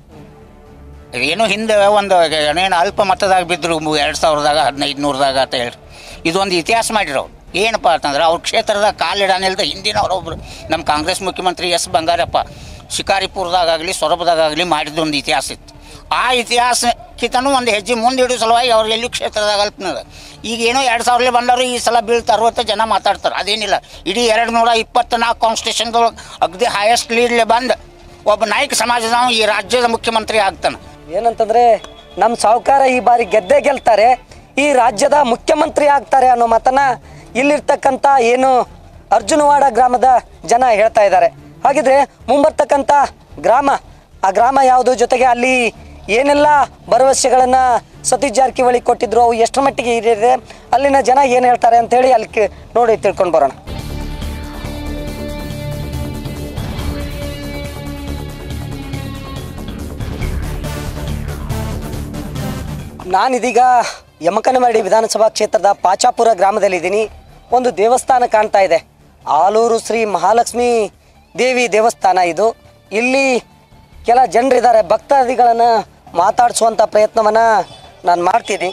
ಏನೋ ಹಿಂದೆ ಒಂದು ಏನೇನು ಅಲ್ಪ ಮತದಾಗ ಬಿದ್ದರು ಎರಡು ಸಾವಿರದಾಗ ಹದಿನೈದು ನೂರದಾಗ ಅಂತ ಹೇಳಿ ಇದೊಂದು ಇತಿಹಾಸ ಮಾಡಿರೋ ಏನಪ್ಪ ಅಂತಂದ್ರೆ ಅವ್ರ ಕ್ಷೇತ್ರದ ಕಾಲಿಡಾನಿಲ್ದ ಹಿಂದಿನವ್ರು ಒಬ್ರು ನಮ್ಮ ಕಾಂಗ್ರೆಸ್ ಮುಖ್ಯಮಂತ್ರಿ ಎಸ್ ಬಂಗಾರಪ್ಪ ಶಿಕಾರಿಪುರದಾಗಲಿ ಸೊರಬದಾಗಲಿ ಮಾಡಿದ್ದೊಂದು ಇತಿಹಾಸ ಇತ್ತು ಆ ಇತಿಹಾಸಕ್ಕಿಂತನೂ ಒಂದು ಹೆಜ್ಜೆ ಮುಂದೆ ಇಡೋ ಸಲುವಾಗಿ ಅವ್ರು ಎಲ್ಲಿ ಕ್ಷೇತ್ರದಾಗ ಅಲ್ಪನದ ಈಗ ಏನೋ ಎರಡು ಸಾವಿರಲೇ ಬಂದವರು ಈ ಸಲ ಬೀಳ್ತಾ ಅರವತ್ತು ಜನ ಮಾತಾಡ್ತಾರೆ ಅದೇನಿಲ್ಲ ಇಡೀ ಎರಡು ನೂರ ಇಪ್ಪತ್ನಾಲ್ಕು ಕಾನ್ಸ್ಟಿಟ್ಯೂಷನ್ದೊಳಗೆ ಅಗದಿ ಹೈಯೆಸ್ಟ್ ಲೀಡ್ಲೆ ಬಂದು ಒಬ್ಬ ನಾಯಕ ಸಮಾಜದ ಈ ರಾಜ್ಯದ ಮುಖ್ಯಮಂತ್ರಿ ಆಗ್ತಾನೆ ಏನಂತಂದ್ರೆ ನಮ್ಮ ಸಾಹುಕಾರ ಈ ಬಾರಿ ಗೆದ್ದೇ ಗೆಲ್ತಾರೆ ಈ ರಾಜ್ಯದ ಮುಖ್ಯಮಂತ್ರಿ ಆಗ್ತಾರೆ ಅನ್ನೋ ಮಾತನ್ನ ಇಲ್ಲಿರ್ತಕ್ಕಂಥ ಏನು ಅರ್ಜುನವಾಡ ಗ್ರಾಮದ ಜನ ಹೇಳ್ತಾ ಇದ್ದಾರೆ ಹಾಗಿದ್ರೆ ಮುಂಬರ್ತಕ್ಕಂಥ ಗ್ರಾಮ ಆ ಗ್ರಾಮ ಯಾವುದು ಜೊತೆಗೆ ಅಲ್ಲಿ ಏನೆಲ್ಲ ಭರವಸೆಗಳನ್ನು ಸತೀಶ್ ಜಾರಕಿಹೊಳಿ ಕೊಟ್ಟಿದ್ರು ಅವು ಎಷ್ಟರ ಮಟ್ಟಿಗೆ ಇದೆ ಅಲ್ಲಿನ ಜನ ಏನು ಹೇಳ್ತಾರೆ ಅಂತೇಳಿ ಅಲ್ಲಿ ಕೇ- ನೋಡಿ ತಿಳ್ಕೊಂಡು ಬರೋಣ ನಾನಿದೀಗ ಯಮಕನಮರಡಿ ವಿಧಾನಸಭಾ ಕ್ಷೇತ್ರದ ಪಾಚಾಪುರ ಗ್ರಾಮದಲ್ಲಿದ್ದೀನಿ ಒಂದು ದೇವಸ್ಥಾನ ಕಾಣ್ತಾ ಇದೆ ಆಲೂರು ಶ್ರೀ ಮಹಾಲಕ್ಷ್ಮಿ ದೇವಿ ದೇವಸ್ಥಾನ ಇದು ಇಲ್ಲಿ ಕೆಲ ಜನರಿದ್ದಾರೆ ಭಕ್ತಾದಿಗಳನ್ನು ಮಾತಾಡಿಸುವಂಥ ಪ್ರಯತ್ನವನ್ನು ನಾನು ಮಾಡ್ತೀನಿ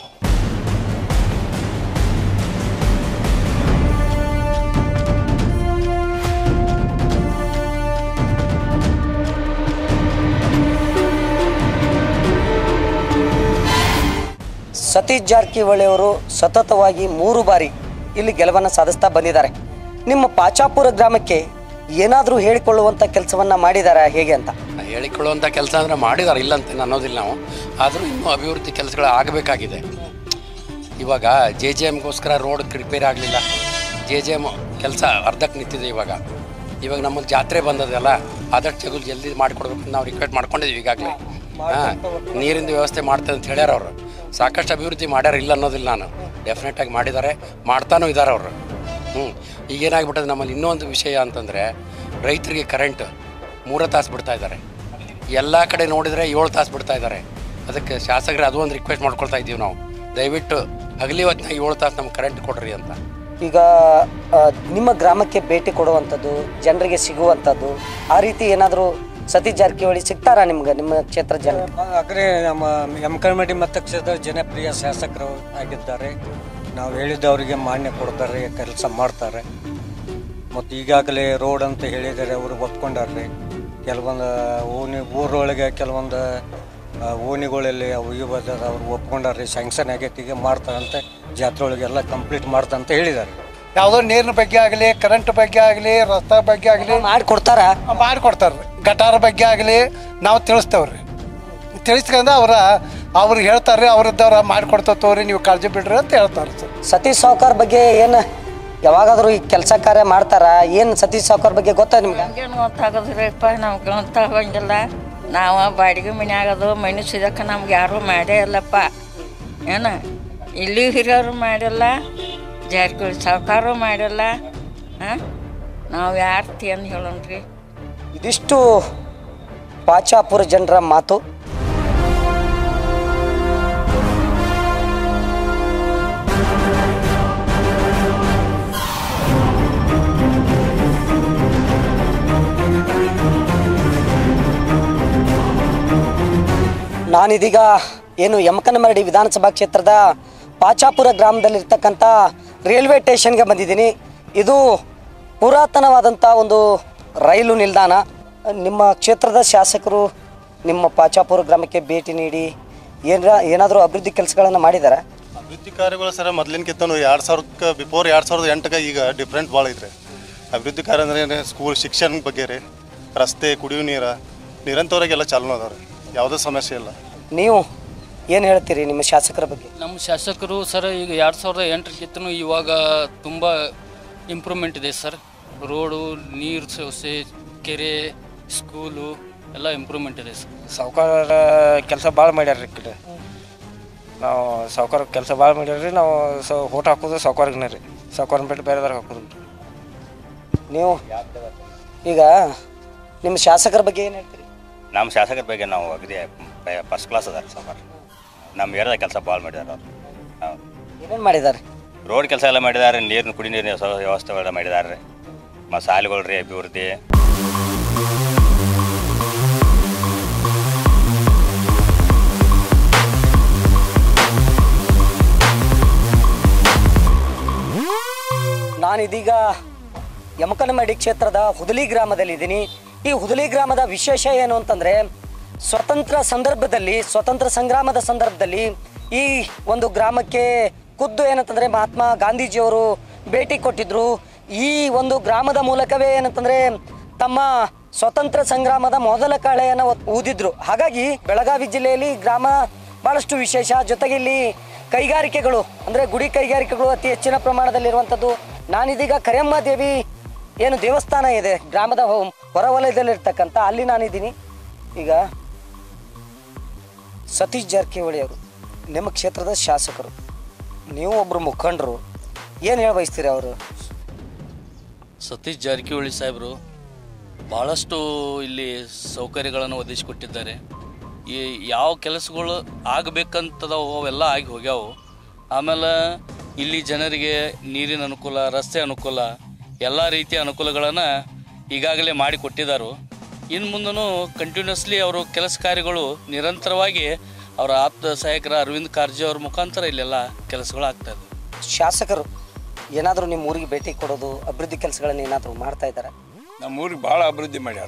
ಸತೀಶ್ ಜಾರಕಿಹೊಳಿ ಅವರು ಸತತವಾಗಿ ಮೂರು ಬಾರಿ ಇಲ್ಲಿ ಗೆಲುವನ್ನು ಸಾಧಿಸ್ತಾ ಬಂದಿದ್ದಾರೆ ನಿಮ್ಮ ಪಾಚಾಪುರ ಗ್ರಾಮಕ್ಕೆ ಏನಾದರೂ ಹೇಳಿಕೊಳ್ಳುವಂಥ ಕೆಲಸವನ್ನು ಮಾಡಿದ್ದಾರೆ ಹೇಗೆ ಅಂತ ಹೇಳಿಕೊಳ್ಳುವಂಥ ಕೆಲಸ ಅಂದರೆ ಮಾಡಿದ್ದಾರೆ ಇಲ್ಲ ಅಂತ ಅನ್ನೋದಿಲ್ಲ ನಾವು ಆದರೂ ಇನ್ನೂ ಅಭಿವೃದ್ಧಿ ಕೆಲಸಗಳು ಆಗಬೇಕಾಗಿದೆ ಇವಾಗ ಜೆ ಜೆ ಎಮ್ಗೋಸ್ಕರ ರೋಡ್ ರಿಪೇರಿ ಆಗಲಿಲ್ಲ ಜೆ ಜೆ ಎಮ್ ಕೆಲಸ ಅರ್ಧಕ್ಕೆ ನಿಂತಿದೆ ಇವಾಗ ಇವಾಗ ನಮ್ಮಲ್ಲಿ ಜಾತ್ರೆ ಬಂದದಲ್ಲ ಆದಷ್ಟು ಜಗು ಜಲ್ದಿ ಮಾಡಿಕೊಡ್ಬೇಕು ಅಂತ ನಾವು ರಿಕ್ವೆಸ್ಟ್ ಮಾಡ್ಕೊಂಡಿದ್ವಿ ಈಗಾಗಲೇ ಹಾಂ ನೀರಿನ ವ್ಯವಸ್ಥೆ ಮಾಡ್ತದೆ ಅಂತ ಹೇಳ್ಯಾರ ಅವರು ಸಾಕಷ್ಟು ಅಭಿವೃದ್ಧಿ ಮಾಡ್ಯಾರ ಇಲ್ಲ ಅನ್ನೋದಿಲ್ಲ ನಾನು ಡೆಫಿನೆಟಾಗಿ ಮಾಡಿದ್ದಾರೆ ಮಾಡ್ತಾನೂ ಇದ್ದಾರೆ ಅವರು ಹ್ಞೂ ಈಗೇನಾಗ್ಬಿಟ್ಟದೆ ನಮ್ಮಲ್ಲಿ ಇನ್ನೊಂದು ವಿಷಯ ಅಂತಂದರೆ ರೈತರಿಗೆ ಕರೆಂಟ್ ಮೂರು ತಾಸು ಬಿಡ್ತಾ ಇದ್ದಾರೆ ಎಲ್ಲ ಕಡೆ ನೋಡಿದರೆ ಏಳು ತಾಸು ಬಿಡ್ತಾ ಇದ್ದಾರೆ ಅದಕ್ಕೆ ಶಾಸಕರು ಅದು ಒಂದು ರಿಕ್ವೆಸ್ಟ್ ಮಾಡ್ಕೊಳ್ತಾ ಇದ್ದೀವಿ ನಾವು ದಯವಿಟ್ಟು ಹಗಲಿ ಹೊತ್ತಿನಾಗ ಏಳು ತಾಸು ನಮ್ಗೆ ಕರೆಂಟ್ ಕೊಡ್ರಿ ಅಂತ ಈಗ ಆ, ನಿಮ್ಮ ಗ್ರಾಮಕ್ಕೆ ಭೇಟಿ ಕೊಡುವಂಥದ್ದು ಜನರಿಗೆ ಸಿಗುವಂಥದ್ದು ಆ ರೀತಿ ಏನಾದರೂ ಸತೀಶ್ ಜಾರಕಿಹೊಳಿ ಸಿಗ್ತಾರಾ ನಿಮ್ಗೆ ನಿಮ್ಮ ಕ್ಷೇತ್ರ ಜನ ಅಗ್ರೆ ನಮ್ಮ ಯಮಕನಮಡಿ ಮತಕ್ಷೇತ್ರದ ಜನಪ್ರಿಯ ಶಾಸಕರು ಆಗಿದ್ದಾರೆ ನಾವು ಹೇಳಿದ್ದವರಿಗೆ ಮಾನ್ಯ ಕೊಡ್ತಾರೆ ಕೆಲಸ ಮಾಡ್ತಾರೆ ಮತ್ತು ಈಗಾಗಲೇ ರೋಡ್ ಅಂತ ಹೇಳಿದ್ದಾರೆ ಅವರು ಒಪ್ಕೊಂಡಾರ್ರಿ ಕೆಲವೊಂದು ಓಣಿ ಊರೊಳಗೆ ಕೆಲವೊಂದು ಆ, ಓಣಿಗಳಲ್ಲಿ ಅವು ಇವು ಅದಾವ, ಅವ್ರು ಒಪ್ಕೊಂಡಾರ್ರಿ ಸ್ಯಾಂಕ್ಷನ್ ಆಗೈತಿ ಈಗ ಮಾಡ್ತಾರಂತೆ ಜಾತ್ರೆ ಒಳಗೆಲ್ಲ ಕಂಪ್ಲೀಟ್ ಮಾಡ್ತಾರಂತ ಹೇಳಿದ್ದಾರೆ ಯಾವುದೋ ನೀರಿನ ಬಗ್ಗೆ ಆಗಲಿ ಕರೆಂಟ್ ಬಗ್ಗೆ ಆಗಲಿ ರಸ್ತೆ ಬಗ್ಗೆ ಆಗಲಿ ಮಾಡಿಕೊಡ್ತಾರ ಮಾಡಿಕೊಡ್ತಾರೆ ಗಟಾರ ಬಗ್ಗೆ ಆಗಲಿ ನಾವು ತಿಳಿಸ್ತೇವ್ರಿ ತಿಳಿಸ್ಕೊಂಡು ಅವ್ರ ಅವ್ರು ಹೇಳ್ತಾರೆ ಅವ್ರದ್ದವ್ರ ಮಾಡಿಕೊಡ್ತಾವ ತೋರಿ ನೀವು ಕಾಳಜಿ ಬಿಡ್ರಿ ಅಂತ ಹೇಳ್ತಾರೆ ಸರ್ ಸತೀಶ್ ಸಾವ್ಕಾರ್ ಬಗ್ಗೆ ಏನು ಯಾವಾಗಾದರೂ ಈ ಕೆಲಸ ಕಾರ್ಯ ಮಾಡ್ತಾರ ಏನು ಸತೀಶ್ ಸಾವ್ಕಾರ್ ಬಗ್ಗೆ ಗೊತ್ತಾ ನಿಮ್ಗೆ ನಮ್ಗೇನು ಗೊತ್ತಾಗೋದ್ರಿಪ್ಪ ನಮ್ಗೆ ಗೊತ್ತಾಗಂಗಿಲ್ಲ ನಾವು ಬಾಡಿಗೆ ಮನೆ ಆಗೋದು ಮನೆ ಸಿದಕ್ಕೆ ನಮ್ಗೆ ಯಾರೂ ಮಾಡೇ ಇಲ್ಲಪ್ಪ ಏನ ಇಲ್ಲಿ ಹಿರಿಯರು ಮಾಡಿಲ್ಲ ಜಾರಕಿಹೊಳಿ ಸಾವುಕಾರು ಮಾಡಿಲ್ಲ ಹಾಂ ನಾವು ಯಾರ್ತಿ ಅಂತ ಹೇಳೋಣ್ರಿ ಇದಿಷ್ಟು ಪಾಚಾಪುರ ಜನರ ಮಾತು ನಾನಿದೀಗ ಏನು ಯಮಕನಮರಡಿ ವಿಧಾನಸಭಾ ಕ್ಷೇತ್ರದ ಪಾಚಾಪುರ ಗ್ರಾಮದಲ್ಲಿರ್ತಕ್ಕಂಥ ರೈಲ್ವೆ ಸ್ಟೇಷನ್ಗೆ ಬಂದಿದ್ದೀನಿ ಇದು ಪುರಾತನವಾದಂಥ ಒಂದು ರೈಲು ನಿಲ್ದಾಣ ನಿಮ್ಮ ಕ್ಷೇತ್ರದ ಶಾಸಕರು ನಿಮ್ಮ ಪಾಚಾಪುರ ಗ್ರಾಮಕ್ಕೆ ಭೇಟಿ ನೀಡಿ ಏನ ಏನಾದರೂ ಅಭಿವೃದ್ಧಿ ಕೆಲಸಗಳನ್ನು ಮಾಡಿದ್ದಾರೆ ಅಭಿವೃದ್ಧಿ ಕಾರ್ಯಗಳು ಸರ ಮೊದಲಿನಕ್ಕಿಂತನೂ ಎರಡು ಸಾವಿರಕ್ಕೆ ಬಿಫೋರ್ ಎರಡು ಸಾವಿರದ ಎಂಟಕ್ಕೆ ಈಗ ಡಿಫ್ರೆಂಟ್ ಭಾಳ ಐತ್ರಿ ಅಭಿವೃದ್ಧಿ ಕಾರ್ಯ ಅಂದ್ರೆ ಏನು ಸ್ಕೂಲ್ ಶಿಕ್ಷಣ ಬಗ್ಗೆ ರೀ ರಸ್ತೆ ಕುಡಿಯೋ ನೀರು ನಿರಂತರವಾಗಿ ಎಲ್ಲ ಚಾಲೂ ಅದಾವೆ ರೀ ಯಾವುದೇ ಸಮಸ್ಯೆ ಇಲ್ಲ ನೀವು ಏನು ಹೇಳ್ತೀರಿ ನಿಮ್ಮ ಶಾಸಕರ ಬಗ್ಗೆ ನಮ್ಮ ಶಾಸಕರು ಸರ್ ಈಗ ಎರಡು ಸಾವಿರದ ಎಂಟರಕ್ಕಿಂತನೂ ಇವಾಗ ತುಂಬ ಇಂಪ್ರೂವ್ಮೆಂಟ್ ಇದೆ ಸರ್ ರೋಡು ನೀರು ವ್ಯವಸ್ಥೆ ಕೆರೆ ಸ್ಕೂಲು ಎಲ್ಲ ಇಂಪ್ರೂವ್ಮೆಂಟ್ ಇದೆ ಸರ್ ಸಾವುಕಾರ ಕೆಲಸ ಭಾಳ ಮಾಡ್ಯಾರ ಈ ಕಡೆ ನಾವು ಸಾವುಕಾರ ಕೆಲಸ ಭಾಳ ಮಾಡ್ಯಾರ ನಾವು ಸೊ ಓಟ್ ಹಾಕೋದು ಸಾವುಕಾರ್ಗನೇ ರೀ ಸಾವುಕಾರನ ಬಿಟ್ಟು ಬೇರೆದಾರ ಹಾಕೋದು ನೀವು ಈಗ ನಿಮ್ಮ ಶಾಸಕರ ಬಗ್ಗೆ ಏನು ಹೇಳ್ತೀರಿ ನಮ್ಮ ಶಾಸಕರ ಬಗ್ಗೆ ನಾವು ಅಗದಿ ಫಸ್ಟ್ ಕ್ಲಾಸ್ ಅದಾರ ಸಾಕಾರ ನಮ್ಮ ಏರಿಯಾದ ಕೆಲಸ ಭಾಳ ಮಾಡಿದಾರೆ ಅವ್ರು ಏನೇನು ಮಾಡಿದ್ದಾರೆ ರೋಡ್ ಕೆಲಸ ಎಲ್ಲ ಮಾಡಿದ್ದಾರೆ ನೀರಿನ ಕುಡಿ ನೀರಿನ ವ್ಯವ- ವ್ಯವಸ್ಥೆಗಳೆಲ್ಲ ಮಾಡಿದ್ದಾರೆ ಮತ್ತು ಶಾಲೆಗಳು ರೀ ಅಭಿವೃದ್ಧಿ ನಾನಿದೀಗ ಯಮಕನಮಡಿ ಕ್ಷೇತ್ರದ ಹುದಲಿ ಗ್ರಾಮದಲ್ಲಿದ್ದೀನಿ ಈ ಹುದಲಿ ಗ್ರಾಮದ ವಿಶೇಷ ಏನು ಅಂತಂದರೆ ಸ್ವತಂತ್ರ ಸಂದರ್ಭದಲ್ಲಿ ಸ್ವತಂತ್ರ ಸಂಗ್ರಾಮದ ಸಂದರ್ಭದಲ್ಲಿ ಈ ಒಂದು ಗ್ರಾಮಕ್ಕೆ ಖುದ್ದು ಏನಂತಂದರೆ ಮಹಾತ್ಮ ಗಾಂಧೀಜಿಯವರು ಭೇಟಿ ಕೊಟ್ಟಿದ್ರು ಈ ಒಂದು ಗ್ರಾಮದ ಮೂಲಕವೇ ಏನಂತಂದರೆ ತಮ್ಮ ಸ್ವತಂತ್ರ ಸಂಗ್ರಾಮದ ಮೊದಲ ಕಳೆಯನ್ನು ಊದಿದ್ರು ಹಾಗಾಗಿ ಬೆಳಗಾವಿ ಜಿಲ್ಲೆಯಲ್ಲಿ ಗ್ರಾಮ ಭಾಳಷ್ಟು ವಿಶೇಷ ಜೊತೆಗೆ ಇಲ್ಲಿ ಕೈಗಾರಿಕೆಗಳು ಅಂದರೆ ಗುಡಿ ಕೈಗಾರಿಕೆಗಳು ಅತಿ ಹೆಚ್ಚಿನ ಪ್ರಮಾಣದಲ್ಲಿರುವಂಥದ್ದು ನಾನಿದೀಗ ಕರೆಯಮ್ಮ ದೇವಿ ಏನು ದೇವಸ್ಥಾನ ಇದೆ ಗ್ರಾಮದ ಹೊ- ಹೊರವಲಯದಲ್ಲಿರ್ತಕ್ಕಂಥ ಅಲ್ಲಿ ನಾನಿದ್ದೀನಿ ಈಗ ಸತೀಶ್ ಜಾರಕಿಹೊಳಿ ಅವರು ನಿಮ್ಮ ಕ್ಷೇತ್ರದ ಶಾಸಕರು ನೀವು ಒಬ್ಬರು ಮುಖಂಡರು ಏನು ಹೇಳ ಬಯಸ್ತೀರಿ ಅವರು ಸತೀಶ್ ಜಾರಕಿಹೊಳಿ ಸಾಹೇಬರು ಭಾಳಷ್ಟು ಇಲ್ಲಿ ಸೌಕರ್ಯಗಳನ್ನು ಒದಗಿಸಿಕೊಟ್ಟಿದ್ದಾರೆ ಈ ಯಾವ ಕೆಲಸಗಳು ಆಗಬೇಕಂತದವು ಅವೆಲ್ಲ ಆಗಿ ಹೋಗ್ಯಾವು ಆಮೇಲೆ ಇಲ್ಲಿ ಜನರಿಗೆ ನೀರಿನ ಅನುಕೂಲ ರಸ್ತೆ ಅನುಕೂಲ ಎಲ್ಲ ರೀತಿಯ ಅನುಕೂಲಗಳನ್ನು ಈಗಾಗಲೇ ಮಾಡಿಕೊಟ್ಟಿದ್ದಾರೆ ಇನ್ನು ಮುಂದೂ ಕಂಟಿನ್ಯೂಸ್ಲಿ ಅವರು ಕೆಲಸ ಕಾರ್ಯಗಳು ನಿರಂತರವಾಗಿ ಅವರ ಆಪ್ತ ಸಹಾಯಕರ ಅರವಿಂದ್ ಕಾರ್ಜಿ ಅವ್ರ ಮುಖಾಂತರ ಇಲ್ಲೆಲ್ಲ ಕೆಲಸಗಳು ಆಗ್ತಾ ಇದೆ ಶಾಸಕರು ಏನಾದರೂ ನಿಮ್ಮ ಊರಿಗೆ ಭೇಟಿ ಕೊಡೋದು ಅಭಿವೃದ್ಧಿ ಕೆಲಸಗಳನ್ನು ಏನಾದರೂ ಮಾಡ್ತಾ ಇದ್ದಾರೆ ನಮ್ಮ ಊರಿಗೆ ಭಾಳ ಅಭಿವೃದ್ಧಿ ಮಾಡ್ಯಾರ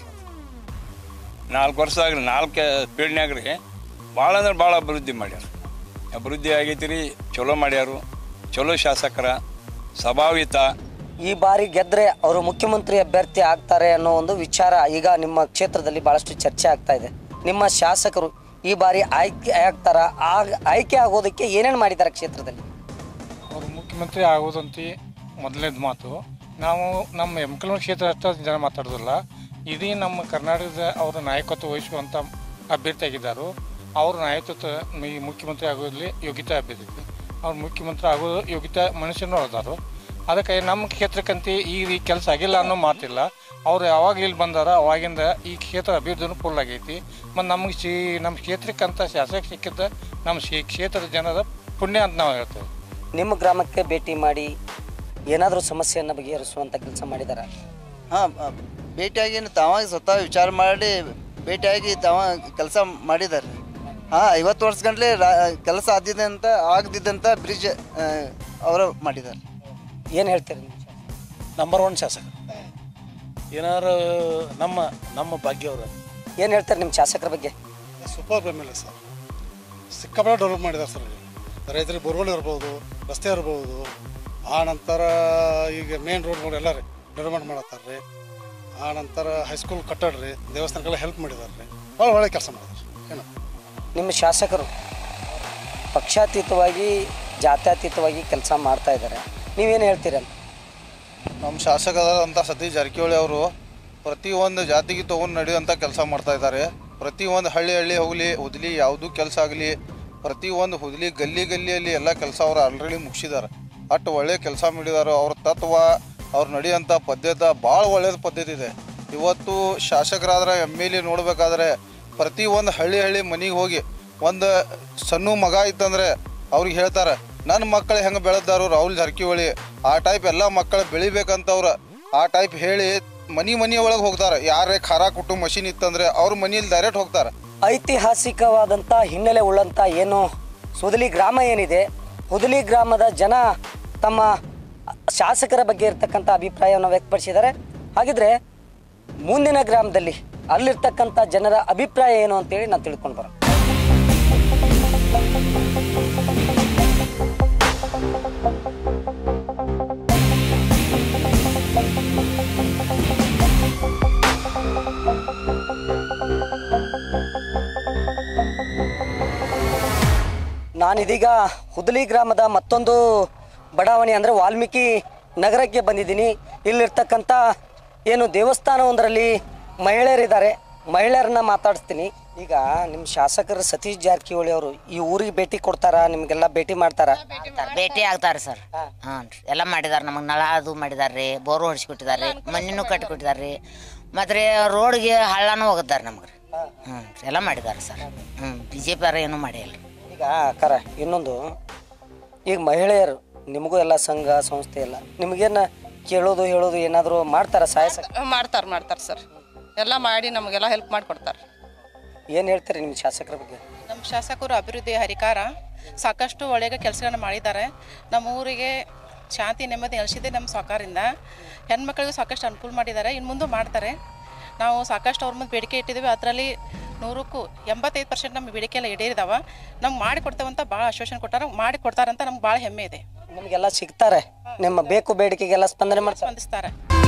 ನಾಲ್ಕು ವರ್ಷ ಆಗಲಿ ನಾಲ್ಕು ಪೀಳಿನ್ಯಾಗ ರೀ ಭಾಳ ಅಂದ್ರೆ ಭಾಳ ಅಭಿವೃದ್ಧಿ ಮಾಡ್ಯಾರ ಅಭಿವೃದ್ಧಿ ಆಗೈತಿ ರೀ ಚಲೋ ಮಾಡ್ಯಾರು ಚಲೋ ಶಾಸಕರ ಸ್ವಭಾವಿತ ಈ ಬಾರಿ ಗೆದ್ರೆ ಅವರು ಮುಖ್ಯಮಂತ್ರಿ ಅಭ್ಯರ್ಥಿ ಆಗ್ತಾರೆ ಅನ್ನೋ ಒಂದು ವಿಚಾರ ಈಗ ನಿಮ್ಮ ಕ್ಷೇತ್ರದಲ್ಲಿ ಬಹಳಷ್ಟು ಚರ್ಚೆ ಆಗ್ತಾ ಇದೆ ನಿಮ್ಮ ಶಾಸಕರು ಈ ಬಾರಿ ಆಯ್ಕೆ ಆಗ್ತಾರ ಆಗ ಆಯ್ಕೆ ಆಗೋದಕ್ಕೆ ಏನೇನು ಮಾಡಿದ್ದಾರೆ ಕ್ಷೇತ್ರದಲ್ಲಿ ಅವರು ಮುಖ್ಯಮಂತ್ರಿ ಆಗೋದಂತ ಮೊದಲನೇದು ಮಾತು ನಾವು ನಮ್ಮ ಎಮ್ಕಲ್ಮ ಕ್ಷೇತ್ರ ಅಷ್ಟೇ ಜನ ಮಾತಾಡೋದಿಲ್ಲ ಇಡೀ ನಮ್ಮ ಕರ್ನಾಟಕದ ಅವರ ನಾಯಕತ್ವ ವಹಿಸುವಂಥ ಅಭ್ಯರ್ಥಿ ಆಗಿದ್ದರು ಅವ್ರ ನಾಯಕತ್ವ ಈ ಮುಖ್ಯಮಂತ್ರಿ ಆಗೋದ್ರಲ್ಲಿ ಯೋಗ್ಯತೆ ಅಭ್ಯರ್ಥಿ ಅವ್ರು ಮುಖ್ಯಮಂತ್ರಿ ಆಗೋ ಯೋಗ್ಯತೆ ಮನುಷ್ಯನೂ ಅದಾರು ಅದಕ್ಕೆ ನಮ್ಮ ಕ್ಷೇತ್ರಕ್ಕಂತ ಈ ಈ ಕೆಲಸ ಆಗಿಲ್ಲ ಅನ್ನೋ ಮಾತಿಲ್ಲ ಅವ್ರು ಯಾವಾಗ ಇಲ್ಲಿ ಬಂದಾರ ಅವಾಗಿಂದ ಈ ಕ್ಷೇತ್ರ ಅಭಿವೃದ್ಧಿನೂ ಫುಲ್ ಆಗೈತಿ ಮತ್ತು ನಮಗೆ ಶೀ ನಮ್ಮ ಕ್ಷೇತ್ರಕ್ಕಂತ ಶಾಸಕ ಸಿಕ್ಕಿದ್ದ ನಮ್ಮ ಶೀ ಕ್ಷೇತ್ರದ ಜನರ ಪುಣ್ಯ ಅಂತ ನಾವು ಹೇಳ್ತೇವೆ ನಿಮ್ಮ ಗ್ರಾಮಕ್ಕೆ ಭೇಟಿ ಮಾಡಿ ಏನಾದರೂ ಸಮಸ್ಯೆಯನ್ನು ಬಗೆಹರಿಸುವಂಥ ಕೆಲಸ ಮಾಡಿದ್ದಾರೆ ಹಾಂ ಭೇಟಿಯಾಗಿ ತಾವ ಸ್ವತಃ ವಿಚಾರ ಮಾಡಿ ಭೇಟಿಯಾಗಿ ತಾವ ಕೆಲಸ ಮಾಡಿದ್ದಾರೆ ಹಾಂ ಐವತ್ತು ವರ್ಷ ಗಂಟ್ಲೆ ಕೆಲಸ ಆದಿದ್ದಂತ ಆಗದಿದ್ದಂಥ ಬ್ರಿಡ್ಜ್ ಅವರು ಮಾಡಿದ್ದಾರೆ ಏನು ಹೇಳ್ತೀರಿ ನಂಬರ್ ಒನ್ ಶಾಸಕ ಏನಾರು ನಮ್ಮ ನಮ್ಮ ಭಾಗ್ಯವರು ಏನು ಹೇಳ್ತಾರೆ ನಿಮ್ಮ ಶಾಸಕರ ಬಗ್ಗೆ super M L A sir ಸಿಕ್ಕಾಪಟ್ಟೆ ಡೆವಲಪ್ ಮಾಡಿದ್ದಾರೆ ಸರ್ ರೈತರಿಗೆ ಬೋರ್ವೆಲ್ ಇರ್ಬೋದು ರಸ್ತೆ ಇರ್ಬೋದು ಆ ನಂತರ ಈಗ ಮೇನ್ ರೋಡ್ಗಳು ಎಲ್ಲ ರೀ ಡೆವಲಪ್ಮೆಂಟ್ ಮಾಡತ್ತಾರೆ ರೀ ಆ ನಂತರ ಹೈಸ್ಕೂಲ್ ಕಟ್ಟಡ ರೀ ದೇವಸ್ಥಾನಕ್ಕೆಲ್ಲ ಹೆಲ್ಪ್ ಮಾಡಿದ್ದಾರೆ ರೀ ಭಾಳ ಒಳ್ಳೆ ಕೆಲಸ ಮಾಡಿದ್ದಾರೆ ಏನು ನಿಮ್ಮ ಶಾಸಕರು ಪಕ್ಷಾತೀತವಾಗಿ ಜಾತ್ಯತೀತವಾಗಿ ಕೆಲಸ ಮಾಡ್ತಾ ಇದ್ದಾರೆ ನೀವೇನು ಹೇಳ್ತೀರಲ್ಲ ನಮ್ಮ ಶಾಸಕರಾದಂಥ ಸತೀಶ್ ಜಾರಕಿಹೊಳಿ ಅವರು ಪ್ರತಿಯೊಂದು ಜಾತಿಗೆ ತೊಗೊಂಡು ನಡೆಯುವಂಥ ಕೆಲಸ ಮಾಡ್ತಾ ಇದ್ದಾರೆ ಪ್ರತಿಯೊಂದು ಹಳ್ಳಿ ಹಳ್ಳಿ ಹೋಗಲಿ ಉದ್ಲಿ ಯಾವುದೂ ಕೆಲಸ ಆಗಲಿ ಪ್ರತಿಯೊಂದು ಹುದಲಿ ಗಲ್ಲಿ ಗಲ್ಲಿಯಲ್ಲಿ ಎಲ್ಲ ಕೆಲಸ ಅವ್ರು ಆಲ್ರೆಡಿ ಮುಗಿಸಿದ್ದಾರೆ ಅಷ್ಟು ಒಳ್ಳೆ ಕೆಲಸ ಮಾಡಿದ್ದಾರೆ ಅವ್ರ ತತ್ವ ಅವ್ರು ನಡೆಯೋಂಥ ಪದ್ಧತಿ ಭಾಳ ಒಳ್ಳೇದು ಪದ್ಧತಿ ಇದೆ ಇವತ್ತು ಶಾಸಕರಾದ್ರೆ ಎಮ್ ಎಲ್ ಎ ನೋಡ್ಬೇಕಾದ್ರೆ ಪ್ರತಿ ಒಂದು ಹಳ್ಳಿ ಹಳ್ಳಿ ಮನೆಗೆ ಹೋಗಿ ಒಂದು ಸಣ್ಣ ಮಗ ಇತ್ತಂದ್ರೆ ಅವ್ರಿಗೆ ಹೇಳ್ತಾರೆ ನನ್ನ ಮಕ್ಕಳು ಹೆಂಗೆ ಬೆಳೆದಾರು ರಾಹುಲ್ ಜಾರಕಿಹೊಳಿ ಆ ಟೈಪ್ ಎಲ್ಲ ಮಕ್ಕಳು ಬೆಳಿಬೇಕಂತವ್ರು ಆ ಟೈಪ್ ಹೇಳಿ ಮನಿ ಮನಿ ಒಳಗೆ ಹೋಗ್ತಾರೆ ಯಾರೇ ಖಾರ ಕುಟ್ಟು ಮಷಿನ್ ಇತ್ತಂದ್ರೆ ಅವ್ರ ಮನೇಲಿ ಡೈರೆಕ್ಟ್ ಹೋಗ್ತಾರೆ ಐತಿಹಾಸಿಕವಾದಂಥ ಹಿನ್ನೆಲೆ ಉಳ್ಳಂಥ ಏನು ಸುದಲಿ ಗ್ರಾಮ ಏನಿದೆ ಹುದಲಿ ಗ್ರಾಮದ ಜನ ತಮ್ಮ ಶಾಸಕರ ಬಗ್ಗೆ ಇರ್ತಕ್ಕಂಥ ಅಭಿಪ್ರಾಯವನ್ನು ವ್ಯಕ್ತಪಡಿಸಿದ್ದಾರೆ ಹಾಗಿದ್ರೆ ಮುಂದಿನ ಗ್ರಾಮದಲ್ಲಿ ಅಲ್ಲಿರ್ತಕ್ಕಂಥ ಜನರ ಅಭಿಪ್ರಾಯ ಏನು ಅಂತೇಳಿ ನಾನು ತಿಳ್ಕೊಂಡು ಬರೋಣ ನಾನಿದೀಗ ಹುದಲಿ ಗ್ರಾಮದ ಮತ್ತೊಂದು ಬಡಾವಣೆ ಅಂದರೆ ವಾಲ್ಮೀಕಿ ನಗರಕ್ಕೆ ಬಂದಿದ್ದೀನಿ ಇಲ್ಲಿರ್ತಕ್ಕಂಥ ಏನು ದೇವಸ್ಥಾನವೊಂದರಲ್ಲಿ ಮಹಿಳೆಯರಿದ್ದಾರೆ ಮಹಿಳೆಯರನ್ನ ಮಾತಾಡಿಸ್ತೀನಿ ಈಗ ನಿಮ್ಮ ಶಾಸಕರು ಸತೀಶ್ ಜಾರಕಿಹೊಳಿ ಅವರು ಈ ಊರಿಗೆ ಭೇಟಿ ಕೊಡ್ತಾರಾ ನಿಮಗೆಲ್ಲ ಭೇಟಿ ಮಾಡ್ತಾರಾ ಭೇಟಿ ಆಗ್ತಾರೆ ಸರ್ ಹಾಂ ರೀ ಎಲ್ಲ ಮಾಡಿದಾರೆ ನಮಗೆ ನಳ ಅದು ಮಾಡಿದಾರೆ ರೀ ಬೋರು ಹೊಡಿಸ್ಕೊಟ್ಟಿದ್ದಾರೆ ಮಣ್ಣಿನೂ ಕಟ್ಟಿಕೊಟ್ಟಿದ್ದಾರೆ ರೀ ಮತ್ತು ರೀ ರೋಡ್ಗೆ ಹಳ್ಳನೂ ಹೋಗಿದ್ದಾರೆ ನಮ್ಗೆ ರೀ ಹ್ಞೂ ಎಲ್ಲ ಮಾಡಿದ್ದಾರೆ ಸರ್ ಹ್ಞೂ ಬಿ ಜೆ ಪಿ ಏನೂ ಮಾಡಿಲ್ಲ ಈಗ ಕರ ಇನ್ನೊಂದು ಈಗ ಮಹಿಳೆಯರು ನಿಮಗೂ ಎಲ್ಲ ಸಂಘ ಸಂಸ್ಥೆ ಎಲ್ಲ ನಿಮಗೇನು ಕೇಳೋದು ಹೇಳೋದು ಏನಾದರೂ ಮಾಡ್ತಾರಾ ಸಹಾಯ ಮಾಡ್ತಾರೆ ಮಾಡ್ತಾರೆ ಸರ್ ಎಲ್ಲ ಮಾಡಿ ನಮಗೆಲ್ಲ ಹೆಲ್ಪ್ ಮಾಡಿಕೊಡ್ತಾರೆ ಏನು ಹೇಳ್ತೀರಿ ನಿಮ್ಮ ಶಾಸಕರ ಬಗ್ಗೆ ನಮ್ಮ ಶಾಸಕರು ಅಭಿವೃದ್ಧಿ ಹರಿಕಾರ ಸಾಕಷ್ಟು ಒಳ್ಳೆಯ ಕೆಲಸಗಳನ್ನ ಮಾಡಿದ್ದಾರೆ ನಮ್ಮ ಊರಿಗೆ ಶಾಂತಿ ನೆಮ್ಮದಿ ನೆಲೆಸಿದೆ ನಮ್ಮ ಸರ್ಕಾರದಿಂದ ಹೆಣ್ಮಕ್ಳಿಗೂ ಸಾಕಷ್ಟು ಅನುಕೂಲ ಮಾಡಿದ್ದಾರೆ ಇನ್ನು ಮುಂದೆ ಮಾಡ್ತಾರೆ ನಾವು ಸಾಕಷ್ಟು ಅವ್ರ ಮುಂದೆ ಬೇಡಿಕೆ ಇಟ್ಟಿದ್ದೀವಿ ಅದರಲ್ಲಿ ನೂರಕ್ಕೂ ಎಂಬತ್ತೈದು ಪರ್ಸೆಂಟ್ ನಮ್ಮ ಬೇಡಿಕೆ ಎಲ್ಲ ಈಡೇರಿದಾವ ನಮ್ಗೆ ಮಾಡಿ ಕೊಡ್ತೇವಂತ ಭಾಳ ಆಶ್ವಾಸನೆ ಕೊಟ್ಟಾರ ಮಾಡಿ ಕೊಡ್ತಾರಂತ ನಮ್ಗೆ ಭಾಳ ಹೆಮ್ಮೆ ಇದೆ ನಿಮಗೆಲ್ಲ ಸಿಗ್ತಾರೆ ನಿಮ್ಮ ಬೇಕು ಬೇಡಿಕೆಗೆಲ್ಲ ಸ್ಪಂದನೆ ಮಾಡ್ತಾರೆ ಸ್ಪಂದಿಸ್ತಾರೆ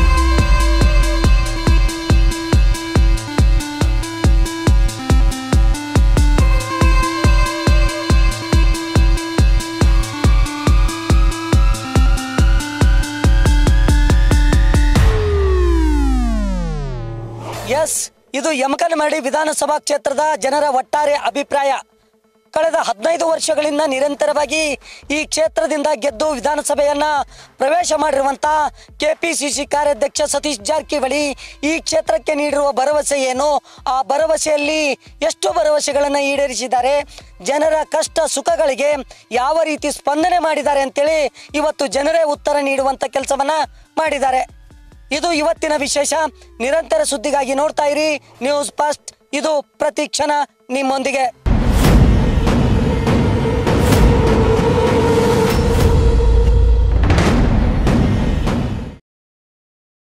ಎಸ್ ಇದು ಯಮಕನಮರಡಿ ವಿಧಾನಸಭಾ ಕ್ಷೇತ್ರದ ಜನರ ಒಟ್ಟಾರೆ ಅಭಿಪ್ರಾಯ ಕಳೆದ ಹದಿನೈದು ವರ್ಷಗಳಿಂದ ನಿರಂತರವಾಗಿ ಈ ಕ್ಷೇತ್ರದಿಂದ ಗೆದ್ದು ವಿಧಾನಸಭೆಯನ್ನ ಪ್ರವೇಶ ಮಾಡಿರುವಂತ ಕೆಪಿಸಿಸಿ ಕಾರ್ಯಾಧ್ಯಕ್ಷ ಸತೀಶ್ ಜಾರಕಿಹೊಳಿ ಈ ಕ್ಷೇತ್ರಕ್ಕೆ ನೀಡಿರುವ ಭರವಸೆ ಏನು ಆ ಭರವಸೆಯಲ್ಲಿ ಎಷ್ಟು ಭರವಸೆಗಳನ್ನು ಈಡೇರಿಸಿದ್ದಾರೆ ಜನರ ಕಷ್ಟ ಸುಖಗಳಿಗೆ ಯಾವ ರೀತಿ ಸ್ಪಂದನೆ ಮಾಡಿದ್ದಾರೆ ಅಂತೇಳಿ ಇವತ್ತು ಜನರೇ ಉತ್ತರ ನೀಡುವಂತ ಕೆಲಸವನ್ನ ಮಾಡಿದ್ದಾರೆ ಇದು ಇವತ್ತಿನ ವಿಶೇಷ ನಿರಂತರ ಸುದ್ದಿಗಾಗಿ ನೋಡ್ತಾ ಇರಿ ನ್ಯೂಸ್ ಫಸ್ಟ್ ಇದು ಪ್ರತಿ ಕ್ಷಣ ನಿಮ್ಮೊಂದಿಗೆ